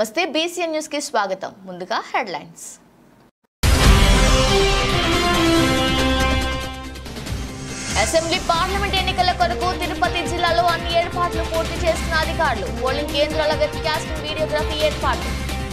నమస్తే BCN news కి స్వాగతం ముందుగా హెడ్లైన్స్ అసెంబ్లీ పార్లమెంట్ ఎన్నికల కొరకు తిరుపతి జిల్లాలో అన్ని ఏర్పాట్లు పూర్తి చేసిన అధికారులు పోలింగ్ కేంద్రాల వెబ్ కాస్టింగ్ వీడియోగ్రఫీ ఏర్పాట్లు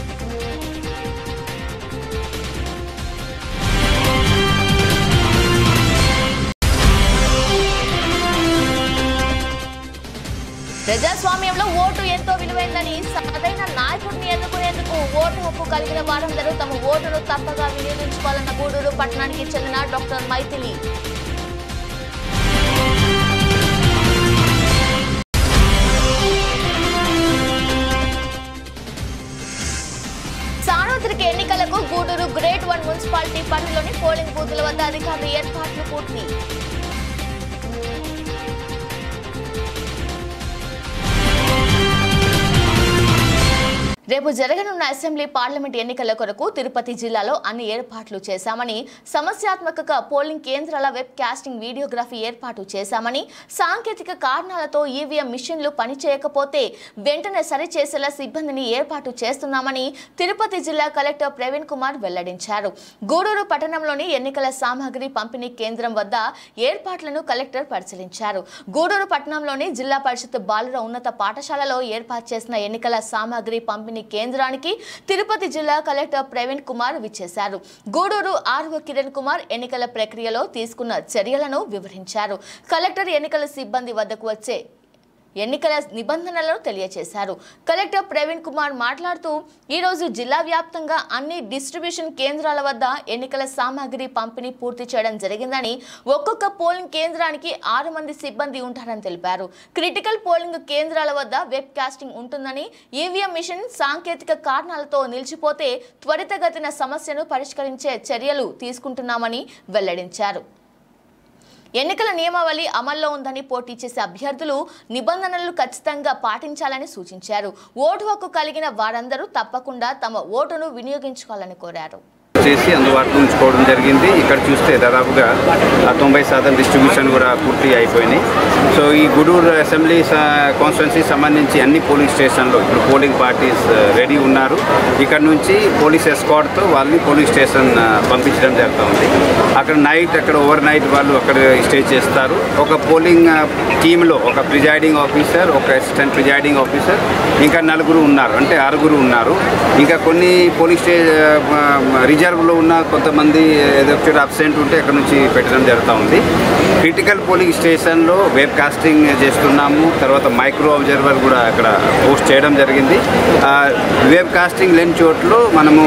ప్రజాస్వామ్యంలో ఓటు ఎంతో విలువైందని సరైన నాయకుడిని ఎన్నుకునేందుకు ఓటు హక్కు కలిగిన వారందరూ తమ ఓటును తప్పగా వినియోగించుకోవాలన్న గూడూరు పట్టణానికి చెందిన డాక్టర్ మైథిలి సార్వత్రిక ఎన్నికలకు గూడూరు గ్రేట్ వన్ మున్సిపాలిటీ పరిధిలోని పోలింగ్ బూతుల వద్ద అధికారులు ఏర్పాట్లు పూర్తి రేపు జరగనున్న అసెంబ్లీ పార్లమెంట్ ఎన్నికల కొరకు తిరుపతి జిల్లాలో అన్ని ఏర్పాట్లు చేశామని సమస్యాత్మక పోలింగ్ కేంద్రాల వెబ్ కాస్టింగ్ వీడియోగ్రఫీ ఏర్పాటు చేశామని సాంకేతిక కారణాలతో ఈవీఎం మిషన్లు పనిచేయకపోతే వెంటనే సరిచేసేలా సిబ్బందిని ఏర్పాటు చేస్తున్నామని తిరుపతి జిల్లా కలెక్టర్ ప్రవీణ్ కుమార్ వెల్లడించారు గూడూరు పట్టణంలోని ఎన్నికల సామాగ్రి పంపిణీ కేంద్రం వద్ద ఏర్పాట్లను కలెక్టర్ పరిశీలించారు గూడూరు పట్టణంలోని జిల్లా పరిషత్ బాలుర ఉన్నత పాఠశాలలో ఏర్పాటు చేసిన ఎన్నికల సామాగ్రి పంపిణీ కేంద్రానికి తిరుపతి జిల్లా కలెక్టర్ ప్రవీణ్ కుమార్ విచ్చేశారు గూడూరు ఆర్వో కిరణ్ కుమార్ ఎన్నికల ప్రక్రియలో తీసుకున్న చర్యలను వివరించారు కలెక్టర్ ఎన్నికల సిబ్బంది వద్దకు వచ్చే ఎన్నికల నిబంధనలను తెలియజేశారు కలెక్టర్ ప్రవీణ్ కుమార్ మాట్లాడుతూ ఈరోజు జిల్లా వ్యాప్తంగా అన్ని డిస్ట్రిబ్యూషన్ కేంద్రాల వద్ద ఎన్నికల సామాగ్రి పంపిణీ పూర్తి చేయడం జరిగిందని ఒక్కొక్క పోలింగ్ కేంద్రానికి ఆరు మంది సిబ్బంది ఉంటారని తెలిపారు క్రిటికల్ పోలింగ్ కేంద్రాల వద్ద వెబ్ కాస్టింగ్ ఉంటుందని ఈవీఎం మిషన్ సాంకేతిక కారణాలతో నిలిచిపోతే త్వరితగతిన సమస్యను పరిష్కరించే చర్యలు తీసుకుంటున్నామని వెల్లడించారు ఎన్నికల నియమావళి అమల్లో ఉందని పోటీ చేసే అభ్యర్థులు నిబంధనలు ఖచ్చితంగా పాటించాలని సూచించారు ఓటు హక్కు కలిగిన వారందరూ తప్పకుండా తమ ఓటును వినియోగించుకోవాలని కోరారు చేసి అందుబాటులో ఉంచుకోవడం జరిగింది ఇక్కడ చూస్తే దాదాపుగా ఆ తొంభై శాతం డిస్ట్రిబ్యూషన్ కూడా పూర్తి అయిపోయినాయి సో ఈ గూడూరు అసెంబ్లీ కాన్స్టిట్యున్సీ సంబంధించి అన్ని పోలింగ్ స్టేషన్లో ఇప్పుడు పోలింగ్ పార్టీస్ రెడీ ఉన్నారు ఇక్కడ నుంచి పోలీస్ ఎస్కాట్తో వాళ్ళని పోలింగ్ స్టేషన్ ఆ, పంపించడం జరుగుతూ ఉంది అక్కడ నైట్ అక్కడ ఓవర్ నైట్ వాళ్ళు అక్కడ స్టే చేస్తారు ఒక పోలింగ్ ఆ, టీంలో ఒక ప్రిజైడింగ్ ఆఫీసర్ ఒక అసిస్టెంట్ ప్రిజైడింగ్ ఆఫీసర్ ఇంకా నలుగురు ఉన్నారు అంటే ఆరుగురు ఉన్నారు ఇంకా కొన్ని పోలీస్ స్టే రిజర్వ్లో ఉన్న కొంతమంది ఏదో ఒకటి అబ్సెంట్ ఉంటే అక్కడ నుంచి పెట్టడం జరుగుతూ ఉంది క్రిటికల్ పోలింగ్ స్టేషన్లో వెబ్ కాస్టింగ్ చేస్తున్నాము తర్వాత మైక్రో అబ్జర్వర్ కూడా అక్కడ పోస్ట్ చేయడం జరిగింది ఆ, వెబ్ కాస్టింగ్ లేని చోట్ల మనము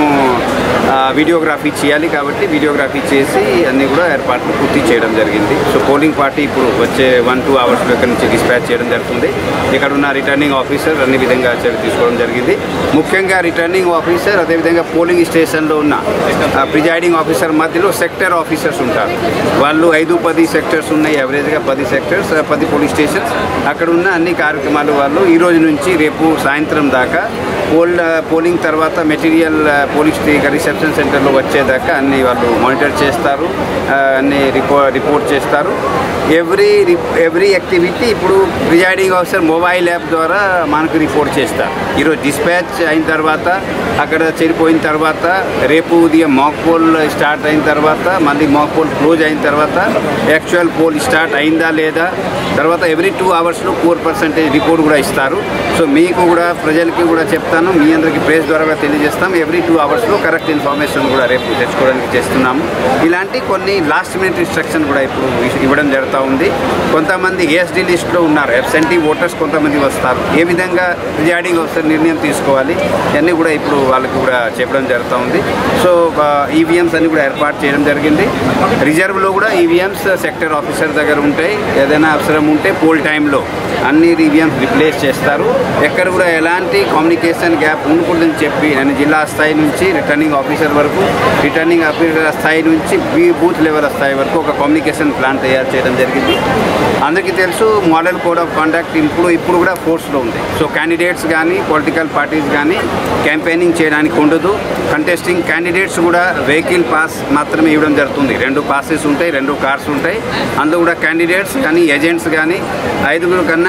ఆ, వీడియోగ్రఫీ చేయాలి కాబట్టి వీడియోగ్రఫీ చేసి అన్నీ కూడా ఏర్పాట్లు పూర్తి చేయడం జరిగింది సో పోలింగ్ పార్టీ ఇప్పుడు వచ్చే వన్ టూ అవర్స్లో ఇక్కడ నుంచి డిస్పాచ్ చేయడం జరుగుతుంది ఇక్కడ ఉన్న రిటర్నింగ్ ఆఫీసర్ అన్ని విధంగా చర్య తీసుకోవడం జరిగింది ముఖ్యంగా రిటర్నింగ్ ఆఫీసర్ అదేవిధంగా పోలింగ్ స్టేషన్లో ఉన్న ప్రిజైడింగ్ ఆఫీసర్ మధ్యలో సెక్టర్ ఆఫీసర్స్ ఉంటారు వాళ్ళు ఐదు పది సెక్టర్స్ ఉన్నాయి యావరేజ్గా పది సెక్టర్స్ పది పోలీస్ స్టేషన్స్ అక్కడ ఉన్న అన్ని కార్యక్రమాలు వాళ్ళు ఈ రోజు నుంచి రేపు సాయంత్రం దాకా పోల్ పోలింగ్ తర్వాత మెటీరియల్ పోలీస్ రిసెప్షన్ సెంటర్లో వచ్చేదాకా అన్ని వాళ్ళు మానిటర్ చేస్తారు ఆ, అన్ని రిపో రిపోర్ట్ చేస్తారు ఎవ్రీ ఎవ్రీ యాక్టివిటీ ఇప్పుడు ప్రిజైడింగ్ ఆఫీసర్ మొబైల్ యాప్ ద్వారా మనకు రిపోర్ట్ చేస్తారు ఈరోజు డిస్పాచ్ అయిన తర్వాత అక్కడ చెడిపోయిన తర్వాత రేపు ఉదయం మాక్ పోల్ స్టార్ట్ అయిన తర్వాత మళ్ళీ మాక్ పోల్ క్లోజ్ అయిన తర్వాత యాక్చువల్ పోల్ స్టార్ట్ అయిందా లేదా తర్వాత ఎవ్రీ టూ అవర్స్లో ఫోర్ పర్సెంటేజ్ రిపోర్ట్ కూడా ఇస్తారు సో మీకు కూడా ప్రజలకి కూడా చెప్తాను మీ అందరికీ ప్రెస్ ద్వారా కూడా తెలియజేస్తాం ఎవ్రీ టూ అవర్స్లో కరెక్ట్ ఇన్ఫర్మేషన్ కూడా రేపు తెచ్చుకోవడానికి చేస్తున్నాము ఇలాంటి కొన్ని లాస్ట్ మినిట్ ఇన్స్ట్రక్షన్ కూడా ఇప్పుడు ఇ- ఇవ్వడం జరుగుతూ ఉంది కొంతమంది ఏఎస్డి లిస్ట్లో ఉన్నారు అబ్సెంటీ ఓటర్స్ కొంతమంది వస్తారు ఏ విధంగా ప్రిజైడింగ్ ఆఫీసర్ నిర్ణయం తీసుకోవాలి ఇవన్నీ కూడా ఇప్పుడు వాళ్ళకి కూడా చెప్పడం జరుగుతూ ఉంది సో ఈవీఎంస్ అన్ని కూడా ఏర్పాటు చేయడం జరిగింది రిజర్వ్లో కూడా ఈవీఎంస్ సెక్టర్ ఆఫీసర్ దగ్గర ఉంటాయి ఏదైనా అవసరం ఉంటే పోల్ టైంలో అన్ని ఈవీఎంస్ రిప్లేస్ చేస్తారు ఎక్కడ కూడా ఎలాంటి కమ్యూనికేషన్ గ్యాప్ ఉండకూడదని చెప్పి నేను జిల్లా స్థాయి నుంచి రిటర్నింగ్ ఆఫీసర్ వరకు రిటర్నింగ్ ఆఫీసర్ స్థాయి నుంచి బీ బూత్ లెవెల్ స్థాయి వరకు ఒక కమ్యూనికేషన్ ప్లాన్ తయారు చేయడం జరిగింది అందరికీ తెలుసు మోడల్ కోడ్ ఆఫ్ కాండక్ట్ ఇప్పుడు ఇప్పుడు కూడా ఫోర్స్లో ఉంది సో క్యాండిడేట్స్ కానీ పొలిటికల్ పార్టీస్ కానీ క్యాంపెయినింగ్ చేయడానికి ఉండదు కంటెస్టింగ్ క్యాండిడేట్స్ కూడా వెహికల్ పాస్ మాత్రమే ఇవ్వడం జరుగుతుంది రెండు పాసెస్ ఉంటాయి రెండు కార్స్ ఉంటాయి అందులో కూడా క్యాండిడేట్స్ కానీ ఏజెంట్స్ కానీ ఐదుగురు కన్నా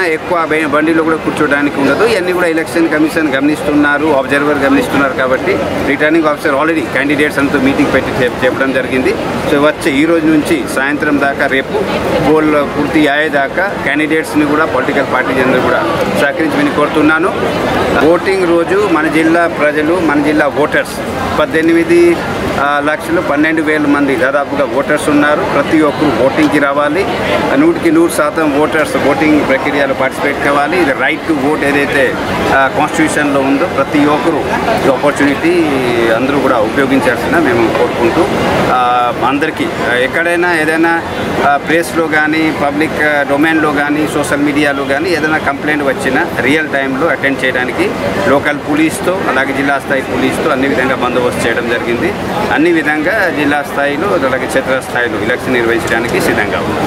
ఎక్కువ బే- బండిలో కూడా కూర్చోడానికి ఉండదు ఇవన్నీ కూడా ఎలక్షన్ కమిషన్ గమనిస్తున్నారు అబ్జర్వర్ గమనిస్తున్నారు కాబట్టి రిటర్నింగ్ ఆఫీసర్ ఆల్రెడీ క్యాండిడేట్స్ అంతా మీటింగ్ పెట్టి చెప్- చెప్పడం జరిగింది సో వచ్చే ఈ రోజు నుంచి సాయంత్రం దాకా రేపు పోల్ పూర్తి అయ్యేదాకా క్యాండిడేట్స్ని కూడా పొలిటికల్ పార్టీస్ అందరూ కూడా సహకరించమని కోరుతున్నాను ఓటింగ్ రోజు మన జిల్లా ప్రజలు మన జిల్లా ఓటర్స్ పద్దెనిమిది ఆ, లక్షలు పన్నెండు వేల మంది దాదాపుగా ఓటర్స్ ఉన్నారు ప్రతి ఒక్కరు ఓటింగ్కి రావాలి నూటికి నూరు శాతం ఓటర్స్ ఓటింగ్ ప్రక్రియలో పార్టిసిపేట్ కావాలి ఇది రైట్ టు ఓట్ ఏదైతే కాన్స్టిట్యూషన్లో ఉందో ప్రతి ఒక్కరు ఈ ఆపర్చునిటీ అందరూ కూడా ఉపయోగించాల్సిన మేము కోరుకుంటూ ఆ, అందరికీ ఆ, ఎక్కడైనా ఏదైనా ప్లేస్లో కానీ పబ్లిక్ డొమైన్లో కానీ సోషల్ మీడియాలో కానీ ఏదైనా కంప్లైంట్ వచ్చినా రియల్ టైంలో అటెండ్ చేయడానికి లోకల్ పోలీస్తో అలాగే జిల్లా స్థాయి పోలీస్తో అన్ని విధంగా బందోబస్తు చేయడం జరిగింది అన్ని విధంగా జిల్లా స్థాయిలో అలాగే క్షేత్ర స్థాయిలో ఎలక్షన్ నిర్వహించడానికి సిద్ధంగా ఉంది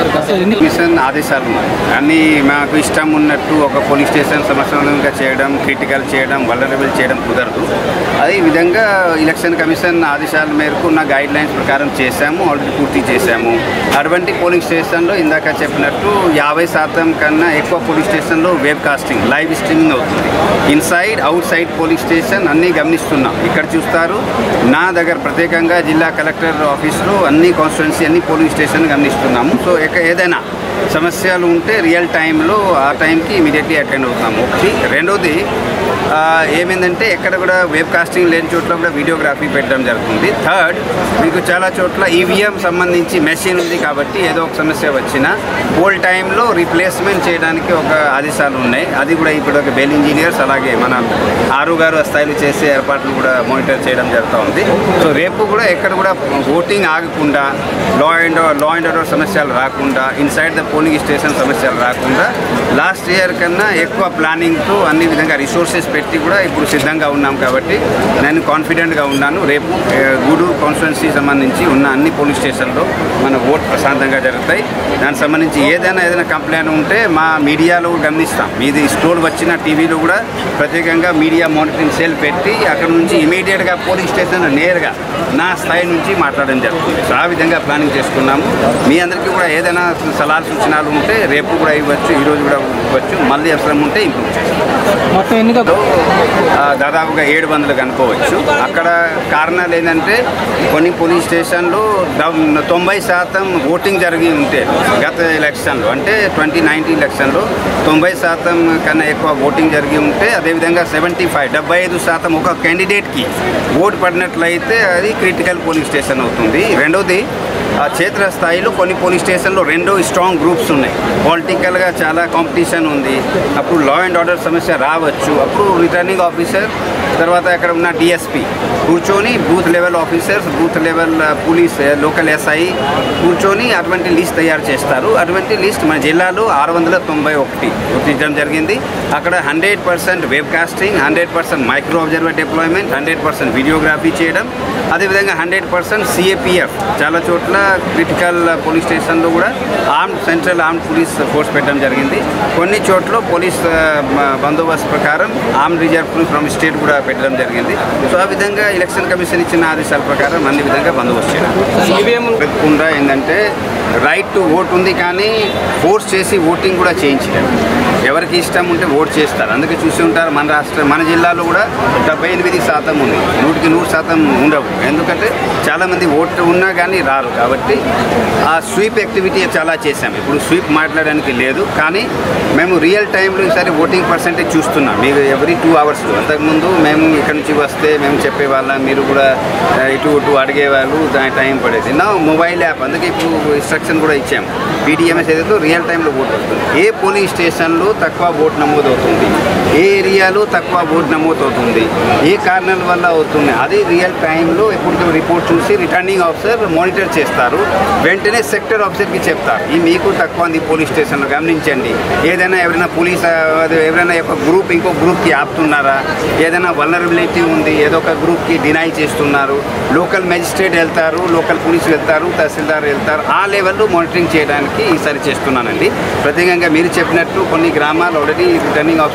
మిషన్ ఆదేశాలు ఉన్నాయి అన్నీ మాకు ఇష్టం ఉన్నట్టు ఒక పోలీస్ స్టేషన్ సమస్యలంగా చేయడం క్రిటికల్ చేయడం వలరబుల్ చేయడం కుదరదు అదే విధంగా ఎలక్షన్ కమిషన్ ఆదేశాల మేరకు ఉన్న గైడ్ లైన్స్ ప్రకారం చేశాము ఆల్రెడీ పూర్తి చేశాము అటువంటి పోలింగ్ స్టేషన్లో ఇందాక చెప్పినట్టు యాభై శాతం కన్నా ఎక్కువ పోలింగ్ స్టేషన్లో వెబ్ కాస్టింగ్ లైవ్ స్ట్రీమింగ్ అవుతుంది inside outside polling station అన్నీ గమనిస్తున్నాం ఇక్కడ చూస్తారు నా దగ్గర ప్రత్యేకంగా జిల్లా కలెక్టర్ ఆఫీస్లో అన్ని కాన్స్టిట్యున్సీ అన్ని పోలింగ్ స్టేషన్ గమనిస్తున్నాము సో ఎక్క- ఏదైనా సమస్యలు ఉంటే రియల్ టైంలో ఆ టైంకి ఇమీడియట్లీ అటెండ్ అవుతాము ఒకటి రెండోది ఆ, ఏమైందంటే ఎక్కడ కూడా వెబ్ కాస్టింగ్ లేని చోట్ల కూడా వీడియోగ్రఫీ పెట్టడం జరుగుతుంది థర్డ్ మీకు చాలా చోట్ల ఈవీఎం సంబంధించి మెషిన్ ఉంది కాబట్టి ఏదో ఒక సమస్య వచ్చినా పోల్ టైంలో రీప్లేస్మెంట్ చేయడానికి ఒక ఆదేశాలు ఉన్నాయి అది కూడా ఇప్పుడు ఒక బెల్ ఇంజనీర్స్ అలాగే మన ఆరు గారు స్థాయిలో చేసే ఏర్పాట్లు కూడా మానిటర్ చేయడం జరుగుతూ ఉంది సో రేపు కూడా ఎక్కడ కూడా ఓటింగ్ ఆగకుండా law and law and order సమస్యలు రాకుండా ఇన్సైడ్ ద పోలింగ్ స్టేషన్ సమస్యలు రాకుండా లాస్ట్ ఇయర్ కన్నా ఎక్కువ ప్లానింగ్తో అన్ని విధంగా రిసోర్సెస్ పెట్టి కూడా ఇప్పుడు సిద్ధంగా ఉన్నాం కాబట్టి నేను కాన్ఫిడెంట్గా ఉన్నాను రేపు ఏ, గూడూరు కాన్స్టిట్యున్సీ సంబంధించి ఉన్న అన్ని పోలీస్ స్టేషన్లో మన ఓట్ ప్రశాంతంగా జరుగుతాయి దానికి సంబంధించి ఏదైనా ఏదైనా కంప్లైంట్ ఉంటే మా మీడియాలో గమనిస్తాం మీది స్టోర్ వచ్చిన టీవీలో కూడా ప్రత్యేకంగా మీడియా మానిటరింగ్ సెల్ పెట్టి అక్కడ నుంచి ఇమీడియట్గా పోలింగ్ స్టేషన్ నేరుగా నా స్థాయి నుంచి మాట్లాడడం జరుగుతుంది సో ఆ విధంగా ప్లానింగ్ చేసుకున్నాము మీ అందరికీ కూడా ఏదైనా సలహాలు సూచనలు ఉంటే రేపు కూడా ఇవ్వచ్చు ఈరోజు కూడా ఇవ్వచ్చు మళ్ళీ అవసరం ఉంటే ఇంప్రూవ్ చేస్తాం మొత్తం ఎన్ని లో, ఆ, దాదాపుగా ఏడు వందలు అనుకోవచ్చు అక్కడ కారణాలు ఏంటంటే కొన్ని పోలీస్ స్టేషన్లు ద- తొంభై శాతం ఓటింగ్ జరిగి ఉంటే గత ఎలక్షన్లో అంటే ట్వంటీ నైన్టీన్ ఎలక్షన్లో తొంభై శాతం కన్నా ఎక్కువ ఓటింగ్ జరిగి ఉంటే అదేవిధంగా సెవెంటీ ఫైవ్ డెబ్బై ఐదు శాతం ఒక క్యాండిడేట్కి ఓటు పడినట్లయితే అది క్రిటికల్ పోలింగ్ స్టేషన్ అవుతుంది రెండోది ఆ క్షేత్ర స్థాయిలో కొన్ని పోలీస్ స్టేషన్లో రెండు స్ట్రాంగ్ గ్రూప్స్ ఉన్నాయి పొలిటికల్గా చాలా కాంపిటీషన్ ఉంది అప్పుడు లా అండ్ ఆర్డర్ సమస్య రావచ్చు అప్పుడు రిటర్నింగ్ ఆఫీసర్ తర్వాత అక్కడ ఉన్న డిఎస్పి కూర్చొని booth level officers booth level police local SI కూర్చొని అటువంటి లిస్ట్ తయారు చేస్తారు అటువంటి లిస్ట్ మన జిల్లాలో ఆరు వందల తొంభై ఒకటి గుర్తించడం జరిగింది అక్కడ hundred percent web casting hundred percent micro observer deployment hundred percent videography చేయడం అదేవిధంగా హండ్రెడ్ పర్సెంట్ సిఏపిఎఫ్ చాలా చోట్ల క్రిటికల్ పోలీస్ స్టేషన్లో కూడా armed central armed police force పెట్టడం జరిగింది కొన్ని చోట్ల పోలీస్ ఆ, మ- బందోబస్తు ప్రకారం armed reserve police from state కూడా పెట్టడం జరిగింది సో ఆ విధంగా ఎలక్షన్ కమిషన్ ఇచ్చిన ఆదేశాల ప్రకారం అన్ని విధంగా బందోబస్తు చేయడం ఈవీఎం పెట్టుకుండా ఏంటంటే రైట్ టు ఓట్ ఉంది కానీ ఫోర్స్ చేసి ఓటింగ్ కూడా చేయించలేదు ఎవరికి ఇష్టం ఉంటే ఓట్ చేస్తారు అందుకే చూసి ఉంటారు మన రాష్ట్ర మన జిల్లాలో కూడా డెబ్బై ఎనిమిది శాతం ఉంది నూటికి నూరు శాతం ఉండవు ఎందుకంటే చాలామంది ఓటు ఉన్నా కానీ రారు కాబట్టి ఆ స్వీప్ యాక్టివిటీ చాలా చేశాం ఇప్పుడు స్వీప్ మాట్లాడడానికి లేదు కానీ మేము రియల్ టైంలో ఈసారి ఓటింగ్ పర్సెంటేజ్ చూస్తున్నాం మీరు ఎవ్రీ టూ అవర్స్ అంతకుముందు మేము ఇక్కడ నుంచి వస్తే మేము చెప్పేవాళ్ళం మీరు కూడా ఆ, ఇటు ఇటు అడిగేవాళ్ళు దాని టైం పడేది నా మొబైల్ యాప్ అందుకే ఇప్పుడు ఇన్స్ట్రక్షన్ కూడా ఇచ్చాము పీడిఎంఎస్ ఏదైతే రియల్ టైంలో ఓట్ వస్తుంది ఏ పోలింగ్ స్టేషన్లో తక్కువ ఓట్ నమోదు అవుతుంది ఏ ఏరియాలో తక్కువ ఓట్ నమోదు అవుతుంది ఏ కారణాల వల్ల అవుతుంది అది రియల్ టైంలో ఎప్పుడు రిపోర్ట్ చూసి రిటర్నింగ్ ఆఫీసర్ మానిటర్ చేస్తారు వెంటనే సెక్టర్ ఆఫీసర్కి చెప్తారు ఈ మీకు తక్కువ ఉంది పోలీస్ స్టేషన్లో గమనించండి ఏదైనా ఎవరైనా పోలీస్ ఆ, అది ఎవరైనా ఒక గ్రూప్ ఇంకో గ్రూప్కి ఆపుతున్నారా ఏదైనా వలనరబిలిటీ ఉంది ఏదో ఒక గ్రూప్కి డినై చేస్తున్నారు లోకల్ మెజిస్ట్రేట్ వెళ్తారు లోకల్ పోలీస్ వెళ్తారు తహసీల్దార్ వెళ్తారు ఆ లెవెల్లో మానిటరింగ్ చేయడానికి ఈసారి చేస్తున్నానండి ప్రత్యేకంగా మీరు చెప్పినట్టు కొన్ని గ్రామాలు ఆల్రెడీ రిటర్నింగ్ ఆఫీసర్ దగ్గర ఉంటాయి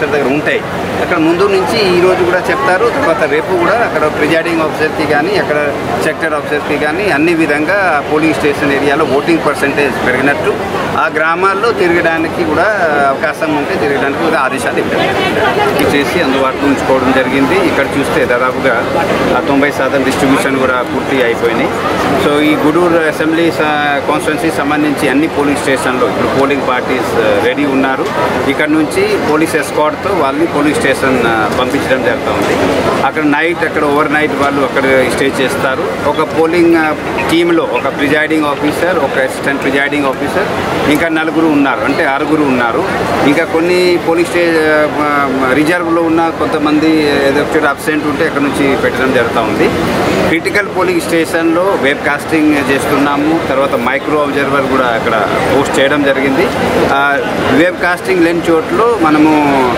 ఉంటాయి అక్కడ ముందు నుంచి ఈ రోజు కూడా చెప్తారు తర్వాత రేపు కూడా అక్కడ ప్రిజైడింగ్ ఆఫీసర్కి కానీ అక్కడ సెక్టర్ ఆఫీసర్కి కానీ అన్ని విధంగా పోలింగ్ స్టేషన్ ఏరియాలో ఓటింగ్ పర్సంటేజ్ పెరిగినట్టు ఆ గ్రామాల్లో తిరగడానికి కూడా అవకాశం ఉంటే తిరగడానికి కూడా ఆదేశాలు ఇవ్వడం చేసి అందుబాటులో ఉంచుకోవడం జరిగింది ఇక్కడ చూస్తే దాదాపుగా ఆ తొంభై శాతం డిస్ట్రిబ్యూషన్ కూడా పూర్తి అయిపోయినాయి సో ఈ గూడూరు అసెంబ్లీ కాన్స్టిట్యున్సీ సంబంధించి అన్ని పోలింగ్ స్టేషన్లో ఇప్పుడు పోలింగ్ పార్టీస్ రెడీ ఉన్నారు ఇక్కడ నుంచి పోలీస్ ఎస్కాట్తో వాళ్ళని పోలింగ్ స్టేషన్ ఆ, పంపించడం జరుగుతూ ఉంది అక్కడ నైట్ అక్కడ ఓవర్ నైట్ వాళ్ళు అక్కడ స్టే చేస్తారు ఒక పోలింగ్ ఆ, టీంలో ఒక ప్రిజైడింగ్ ఆఫీసర్ ఒక అసిస్టెంట్ ప్రిజైడింగ్ ఆఫీసర్ ఇంకా నలుగురు ఉన్నారు అంటే ఆరుగురు ఉన్నారు ఇంకా కొన్ని పోలీస్ స్టే ఆ, రిజర్వ్లో ఉన్న కొంతమంది ఏదో ఒకటి అబ్సెంట్ ఉంటే అక్కడ నుంచి పెట్టడం జరుగుతూ ఉంది క్రిటికల్ పోలింగ్ స్టేషన్లో వెబ్ కాస్టింగ్ చేస్తున్నాము తర్వాత మైక్రో అబ్జర్వర్ కూడా అక్కడ పోస్ట్ చేయడం జరిగింది ఆ, వెబ్ కాస్టింగ్ లేని చోట్లో మనము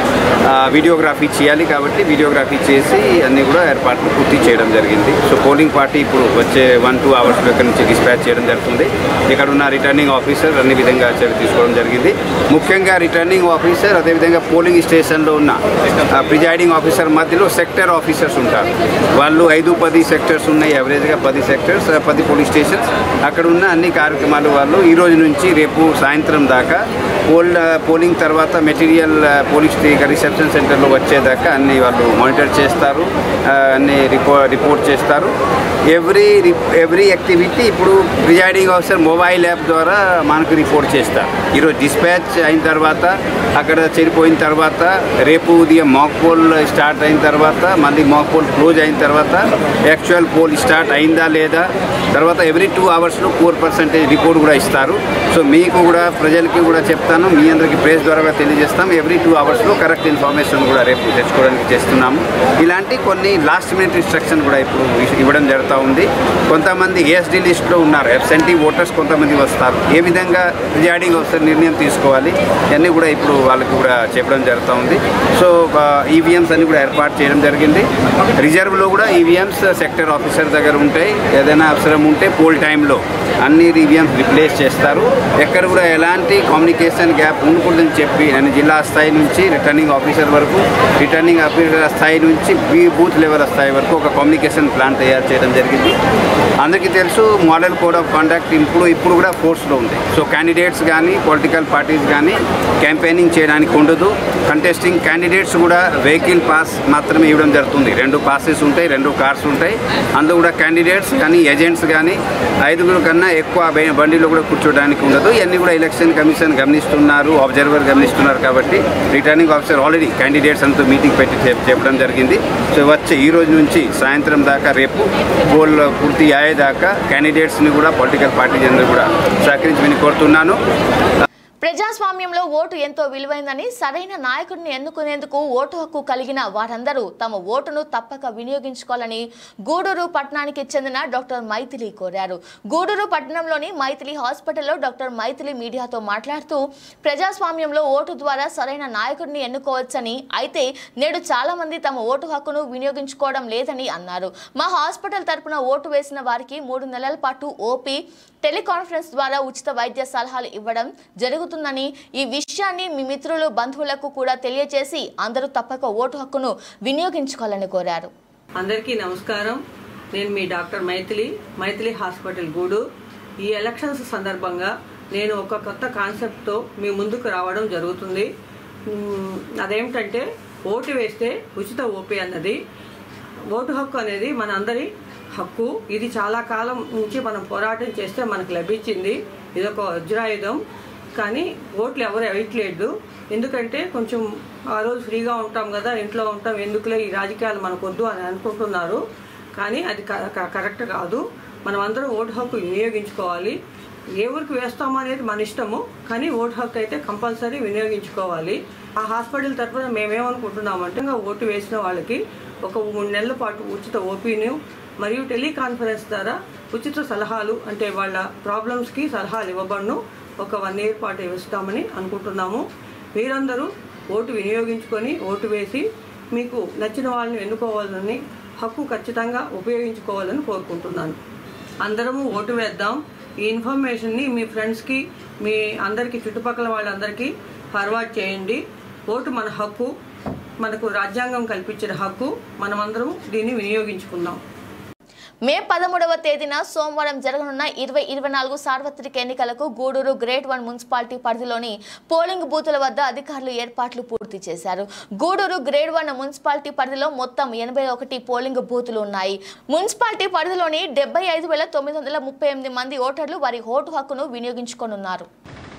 ఆ, వీడియోగ్రఫీ చేయాలి కాబట్టి వీడియోగ్రఫీ చేసి అన్నీ కూడా ఏర్పాట్లు పూర్తి చేయడం జరిగింది సో పోలింగ్ పార్టీ ఇప్పుడు వచ్చే వన్ టూ అవర్స్లో ఇక్కడ నుంచి డిస్పాచ్ చేయడం జరుగుతుంది ఇక్కడ ఉన్న రిటర్నింగ్ ఆఫీసర్ అన్ని విధంగా చర్య తీసుకోవడం జరిగింది ముఖ్యంగా రిటర్నింగ్ ఆఫీసర్ అదేవిధంగా పోలింగ్ స్టేషన్లో ఉన్న ప్రిజైడింగ్ ఆఫీసర్ మధ్యలో సెక్టర్ ఆఫీసర్స్ ఉంటారు వాళ్ళు ఐదు పది సెక్టర్స్ ఉన్నాయి యావరేజ్గా పది సెక్టర్స్ పది పోలీస్ స్టేషన్స్ అక్కడ ఉన్న అన్ని కార్యక్రమాలు వాళ్ళు ఈ రోజు నుంచి రేపు సాయంత్రం దాకా పోల్ పోలింగ్ తర్వాత మెటీరియల్ పోలీస్ రిసెప్షన్ సెంటర్లో వచ్చేదాకా అన్ని వాళ్ళు మానిటర్ చేస్తారు ఆ, అన్ని రిపో రిపోర్ట్ చేస్తారు ఎవ్రీ ఎవ్రీ యాక్టివిటీ ఇప్పుడు ప్రిజైడింగ్ ఆఫీసర్ మొబైల్ యాప్ ద్వారా మనకు రిపోర్ట్ చేస్తారు ఈరోజు డిస్పాచ్ అయిన తర్వాత అక్కడ చెడిపోయిన తర్వాత రేపు ఉదయం మాక్ పోల్ స్టార్ట్ అయిన తర్వాత మళ్ళీ మాక్ పోల్ క్లోజ్ అయిన తర్వాత యాక్చువల్ పోల్ స్టార్ట్ అయిందా లేదా తర్వాత ఎవ్రీ టూ అవర్స్లో ఫోర్ పర్సెంటేజ్ రిపోర్ట్ కూడా ఇస్తారు సో మీకు కూడా ప్రజలకి కూడా చెప్తాను మీ అందరికీ ప్రెస్ ద్వారా కూడా తెలియజేస్తాం ఎవ్రీ టూ అవర్స్లో కరెక్ట్ ఇన్ఫర్మేషన్ కూడా రేపు తెచ్చుకోవడానికి చేస్తున్నాము ఇలాంటి కొన్ని లాస్ట్ మినిట్ ఇన్స్ట్రక్షన్ కూడా ఇప్పుడు ఇ- ఇవ్వడం జరుగుతూ ఉంది కొంతమంది ఏఎస్డి లిస్ట్లో ఉన్నారు ఎబ్సెంటీ ఓటర్స్ కొంతమంది వస్తారు ఏ విధంగా ప్రిజైడింగ్ ఆఫీసర్ నిర్ణయం తీసుకోవాలి ఇవన్నీ కూడా ఇప్పుడు వాళ్ళకి కూడా చెప్పడం జరుగుతూ ఉంది సో ఈవీఎంస్ అన్ని కూడా ఏర్పాటు చేయడం జరిగింది రిజర్వ్లో కూడా ఈవీఎంస్ సెక్టర్ ఆఫీసర్ దగ్గర ఉంటాయి ఏదైనా అవసరం ఉంటే పోల్ టైంలో అన్ని ఈవీఎంస్ రిప్లేస్ చేస్తారు ఎక్కడ కూడా ఎలాంటి కమ్యూనికేషన్ గ్యాప్ ఉండకూడదని చెప్పి నేను జిల్లా స్థాయి నుంచి రిటర్నింగ్ ఆఫీసర్ వరకు రిటర్నింగ్ ఆఫీసర్ స్థాయి నుంచి బీ బూత్ లెవెల్ స్థాయి వరకు ఒక కమ్యూనికేషన్ ప్లాన్ తయారు చేయడం జరిగింది అందరికీ తెలుసు మోడల్ కోడ్ ఆఫ్ కాండక్ట్ ఇప్పుడు ఇప్పుడు కూడా ఫోర్స్లో ఉంది సో క్యాండిడేట్స్ కానీ పొలిటికల్ పార్టీస్ కానీ క్యాంపెయినింగ్ చేయడానికి ఉండదు కంటెస్టింగ్ క్యాండిడేట్స్ కూడా వెహికల్ పాస్ మాత్రమే ఇవ్వడం జరుగుతుంది రెండు పాసెస్ ఉంటాయి రెండు కార్స్ ఉంటాయి అందులో కూడా క్యాండిడేట్స్ కానీ ఏజెంట్స్ కానీ ఐదుగురు కన్నా ఎక్కువ బై- బండిలో కూడా కూర్చోడానికి ఉండదు ఇవన్నీ కూడా ఎలక్షన్ కమిషన్ గమనిస్తున్నారు అబ్జర్వర్ గమనిస్తున్నారు కాబట్టి రిటర్నింగ్ ఆఫీసర్ ఆల్రెడీ క్యాండిడేట్స్ అంతా మీటింగ్ పెట్టి చెప్- చెప్పడం జరిగింది సో వచ్చే ఈ రోజు నుంచి సాయంత్రం దాకా రేపు పోల్ పూర్తి అయ్యేదాకా క్యాండిడేట్స్ని కూడా పొలిటికల్ పార్టీస్ అందరూ కూడా సహకరించమని కోరుతున్నాను ప్రజాస్వామ్యంలో ఓటు ఎంతో విలువైందని సరైన నాయకుడిని ఎన్నుకునేందుకు ఓటు హక్కు కలిగిన వారందరూ తమ ఓటును తప్పక వినియోగించుకోవాలని గూడూరు పట్టణానికి చెందిన డాక్టర్ మైథిలి కోరారు గూడూరు పట్టణంలోని మైథిలి హాస్పిటల్లో డాక్టర్ మైథిలి మీడియాతో మాట్లాడుతూ ప్రజాస్వామ్యంలో ఓటు ద్వారా సరైన నాయకుడిని ఎన్నుకోవచ్చని అయితే నేడు చాలా మంది తమ ఓటు హక్కును వినియోగించుకోవడం లేదని అన్నారు మా హాస్పిటల్ తరపున ఓటు వేసిన వారికి మూడు నెలల పాటు ఓపీ టెలికాన్ఫరెన్స్ ద్వారా ఉచిత వైద్య సలహాలు ఇవ్వడం జరుగుతుందని ఈ విషయాన్ని మీ మిత్రులు బంధువులకు కూడా తెలియజేసి అందరూ తప్పక ఓటు హక్కును వినియోగించుకోవాలని కోరారు అందరికీ నమస్కారం నేను మీ డాక్టర్ మైథిలి మైథిలి హాస్పిటల్ గూడు ఈ ఎలక్షన్స్ సందర్భంగా నేను ఒక కొత్త కాన్సెప్ట్తో మీ ముందుకు రావడం జరుగుతుంది మ్, అదేమిటంటే ఓటు వేస్తే ఉచిత ఓపీ అన్నది ఓటు హక్కు అనేది మన అందరి హక్కు ఇది చాలా కాలం నుంచి మనం పోరాటం చేస్తే మనకు లభించింది ఇది ఒక వజ్రాయుధం కానీ ఓట్లు ఎవరు వేయట్లేదు ఎందుకంటే కొంచెం ఆ రోజు ఫ్రీగా ఉంటాం కదా ఇంట్లో ఉంటాం ఎందుకులే ఈ రాజకీయాలు మనకు వద్దు అని అనుకుంటున్నారు కానీ అది క- క- కరెక్ట్ కాదు మనం అందరం ఓటు హక్కు వినియోగించుకోవాలి ఏ ఊరికి వేస్తామో అనేది మన ఇష్టము కానీ ఓటు హక్కు అయితే కంపల్సరీ వినియోగించుకోవాలి ఆ హాస్పిటల్ తరఫున మేమేమనుకుంటున్నామంటే ఇంకా ఓటు వేసిన వాళ్ళకి ఒక మూడు నెలల పాటు ఉచిత ఓపీని మరియు టెలికాన్ఫరెన్స్ ద్వారా ఉచిత సలహాలు అంటే వాళ్ళ ప్రాబ్లమ్స్కి సలహాలు ఇవ్వబడును ఒక వన్ ఇయర్ పాటు ఇస్తామని అనుకుంటున్నాము మీరందరూ ఓటు వినియోగించుకొని ఓటు వేసి మీకు నచ్చిన వాళ్ళని ఎన్నుకోవాలని హక్కు ఖచ్చితంగా ఉపయోగించుకోవాలని కోరుకుంటున్నాను అందరము ఓటు వేద్దాం ఈ ఇన్ఫర్మేషన్ని మీ ఫ్రెండ్స్కి మీ అందరికీ చుట్టుపక్కల వాళ్ళందరికీ ఫార్వర్డ్ చేయండి ఓటు మన హక్కు మనకు రాజ్యాంగం కల్పించిన హక్కు మనమందరం దీన్ని వినియోగించుకుందాం మే పదమూడవ తేదీన సోమవారం జరగనున్న ఇరవై ఇరవై నాలుగు సార్వత్రిక ఎన్నికలకు గూడూరు గ్రేట్ వన్ మున్సిపాలిటీ పరిధిలోని పోలింగ్ బూతుల వద్ద అధికారులు ఏర్పాట్లు పూర్తి చేశారు గూడూరు గ్రేడ్ వన్ మున్సిపాలిటీ పరిధిలో మొత్తం ఎనభై ఒకటి పోలింగ్ బూతులు ఉన్నాయి మున్సిపాలిటీ పరిధిలోని డెబ్బై ఐదు వేల తొమ్మిది వందల ముప్పై ఎనిమిది మంది ఓటర్లు వారి ఓటు హక్కును వినియోగించుకోనున్నారు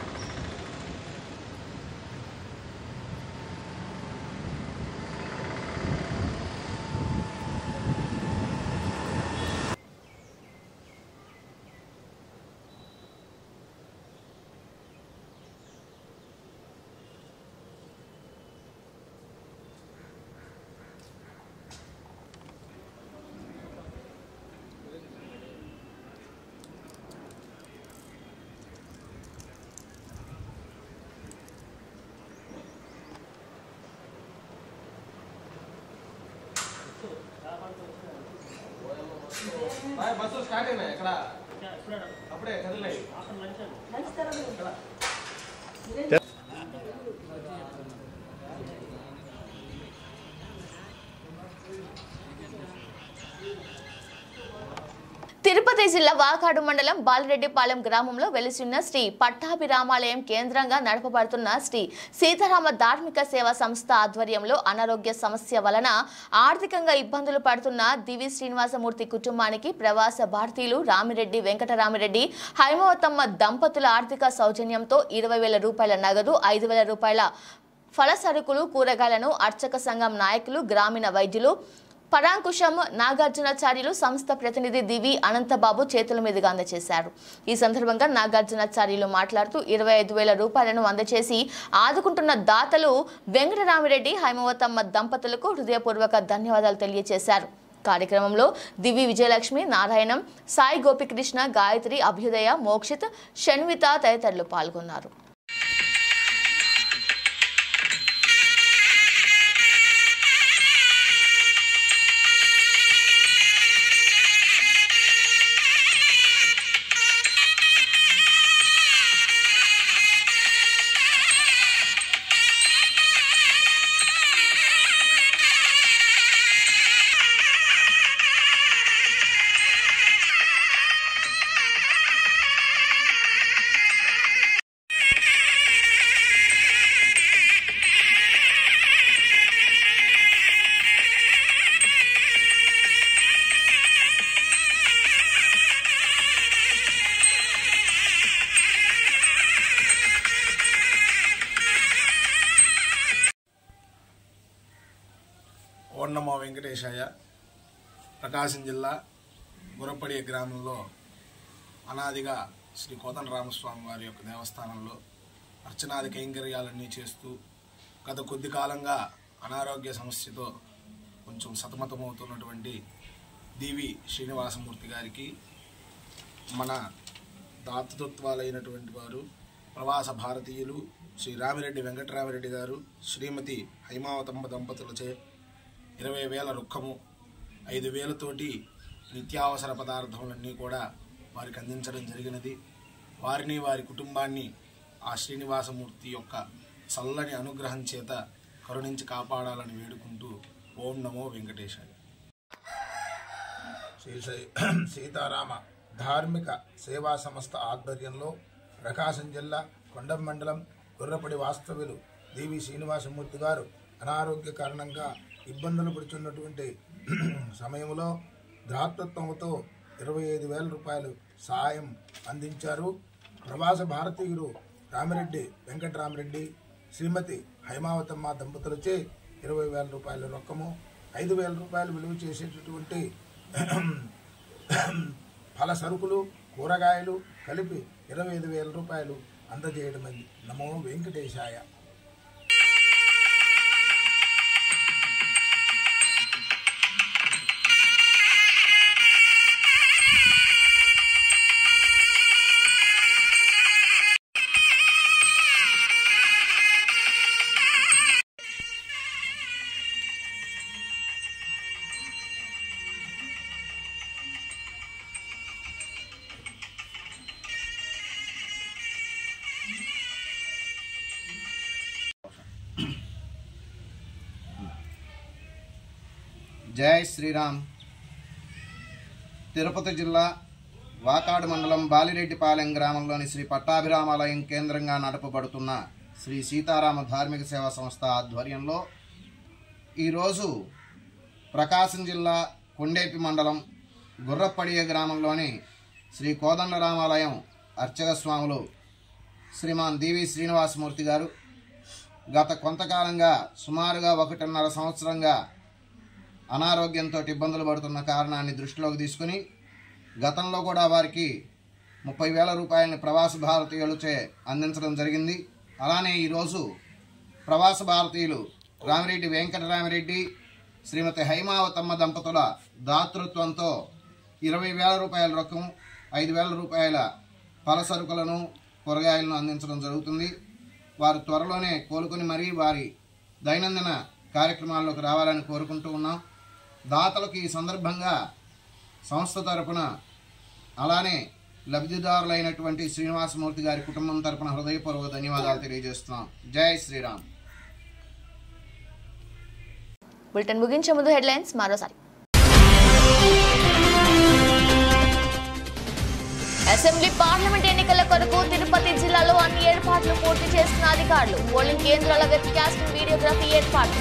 బస్సు స్టార్ట్ అయినాయి ఎక్కడ అప్పుడే కదిలినాయి తిరుపతి జిల్లా వాకాడు మండలం బాలరెడ్డిపాలెం గ్రామంలో వెలిసిన శ్రీ పట్టాభిరామాలయం కేంద్రంగా నడపబడుతున్న శ్రీ సీతారామ ధార్మిక సేవా సంస్థ ఆధ్వర్యంలో అనారోగ్య సమస్య వలన ఆర్థికంగా ఇబ్బందులు పడుతున్న దివి శ్రీనివాసమూర్తి కుటుంబానికి ప్రవాస భారతీయులు రామిరెడ్డి వెంకటరామిరెడ్డి హైమవతమ్మ దంపతుల ఆర్థిక సౌజన్యంతో ఇరవై వేల రూపాయల నగదు ఐదు వేల రూపాయల ఫల సరుకులు కూరగాయలను అర్చక సంఘం నాయకులు గ్రామీణ వైద్యులు పరాంకుశం నాగార్జునాచార్యులు సంస్థ ప్రతినిధి దివి అనంతబాబు చేతుల మీదుగా అందజేశారు ఈ సందర్భంగా నాగార్జునాచార్యులు మాట్లాడుతూ ఇరవై ఐదు వేల రూపాయలను అందజేసి ఆదుకుంటున్న దాతలు వెంకటరామిరెడ్డి హైమవతమ్మ దంపతులకు హృదయపూర్వక ధన్యవాదాలు తెలియజేశారు కార్యక్రమంలో దివి విజయలక్ష్మి నారాయణం సాయి గోపికృష్ణ గాయత్రి అభ్యుదయ మోక్షిత్ షణ్విత తదితరులు పాల్గొన్నారు ఓం నమో వెంకటేశాయ ప్రకాశం జిల్లా గురపడి గ్రామంలో అనాదిగా శ్రీ కోదండ రామస్వామి వారి యొక్క దేవస్థానంలో అర్చనాది కైంకర్యాలన్నీ చేస్తూ గత కొద్ది కాలంగా అనారోగ్య సమస్యతో కొంచెం సతమతమవుతున్నటువంటి డివి శ్రీనివాసమూర్తి గారికి మన దాతృత్వాలైనటువంటి వారు ప్రవాస భారతీయులు శ్రీ రామిరెడ్డి వెంకటరామిరెడ్డి గారు శ్రీమతి హైమావతమ్మ దంపతులచే ఇరవై వేల రుక్కము ఐదు వేలతోటి నిత్యావసర పదార్థములన్నీ కూడా వారికి అందించడం జరిగినది వారిని వారి కుటుంబాన్ని ఆ శ్రీనివాసమూర్తి యొక్క చల్లని అనుగ్రహం చేత కరుణించి కాపాడాలని వేడుకుంటూ ఓం నమో వెంకటేశాయ శ్రీ సీ- సీతారామ ధార్మిక సేవా సంస్థ ఆధ్వర్యంలో ప్రకాశం జిల్లా కొండం మండలం గుర్రపడి వాస్తవ్యులు దేవి శ్రీనివాసమూర్తి గారు అనారోగ్య కారణంగా ఇబ్బందులు పడుతున్నటువంటి సమయంలో దాతృత్వంతో ఇరవై ఐదు వేల రూపాయలు సహాయం అందించారు ప్రవాస భారతీయులు రామిరెడ్డి వెంకటరామిరెడ్డి శ్రీమతి హైమావతమ్మ దంపతులచే ఇరవై వేల రూపాయల రొక్కము ఐదు వేల రూపాయలు విలువ చేసేటటువంటి ఫల సరుకులు కూరగాయలు కలిపి ఇరవై ఐదు వేల రూపాయలు అందజేయడమైంది నమో వెంకటేశాయ జై శ్రీరామ్ తిరుపతి జిల్లా వాకాడు మండలం బాలిరెడ్డిపాలెం గ్రామంలోని శ్రీ పట్టాభిరామాలయం కేంద్రంగా నడపబడుతున్న శ్రీ సీతారామ ధార్మిక సేవా సంస్థ ఆధ్వర్యంలో ఈరోజు ప్రకాశం జిల్లా కొండేపి మండలం గుర్రపడియ గ్రామంలోని శ్రీ కోదండరామాలయం అర్చక స్వాములు శ్రీమాన్ డివి శ్రీనివాసమూర్తి గారు గత కొంతకాలంగా సుమారుగా ఒకటిన్నర సంవత్సరంగా అనారోగ్యంతో ఇబ్బందులు పడుతున్న కారణాన్ని దృష్టిలోకి తీసుకుని గతంలో కూడా వారికి ముప్పై వేల రూపాయలని ప్రవాస భారతీయులచే అందించడం జరిగింది అలానే ఈరోజు ప్రవాస భారతీయులు రామిరెడ్డి వెంకటరామిరెడ్డి శ్రీమతి హైమావతమ్మ దంపతుల దాతృత్వంతో ఇరవై వేల రూపాయల రొక్కం ఐదు వేల రూపాయల పల సరుకులను కూరగాయలను అందించడం జరుగుతుంది వారు త్వరలోనే కోలుకొని మరీ వారి దైనందిన కార్యక్రమాల్లోకి రావాలని కోరుకుంటూ ఉన్నాం దాతలకు ఈ సందర్భంగా సంస్థ తరపున అలానే లబ్ధిదారులైనటువంటి శ్రీనివాసమూర్తి గారి కుటుంబం తరపున హృదయపూర్వక ధన్యవాదాలు తెలియజేస్తున్నాం జై శ్రీరామ్ బులెటిన్ ముగించే ముందు హెడ్లైన్స్ మరోసారి అసెంబ్లీ పార్లమెంట్ ఎన్నికల కొరకు తిరుపతి జిల్లాలో అన్ని ఏర్పాట్లు పూర్తి చేసిన అధికారులు పోలింగ్ కేంద్రాల వెబ్ కాస్టింగ్ వీడియోగ్రఫీ ఏర్పాట్లు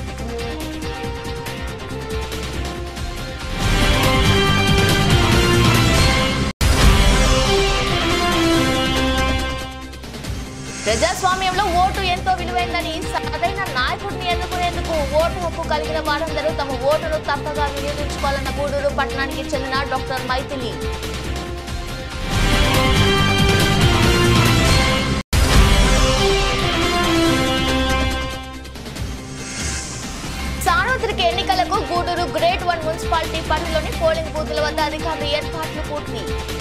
ప్రజాస్వామ్యంలో ఓటు ఎంతో విలువైందని సరైన నాయకుడిని ఎన్నుకునేందుకు ఓటు హక్కు కలిగిన వారందరూ తమ ఓటును తప్పగా వినియోగించుకోవాలన్న గూడూరు పట్టణానికి చెందిన డాక్టర్ మైథిలి సార్వత్రిక ఎన్నికలకు గూడూరు గ్రేట్ వన్ మున్సిపాలిటీ పరిధిలోని పోలింగ్ బూతుల వద్ద అధికారులు ఏర్పాట్లు పూర్తి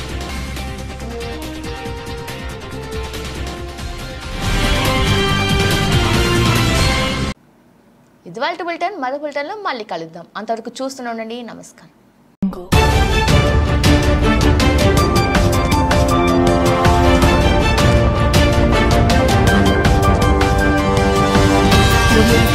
ఇది వాళ్ళ బులెటిన్ మరో బులెటిన్లో మళ్ళీ కలుద్దాం అంతవరకు చూస్తూనే ఉండండి నమస్కారం Audio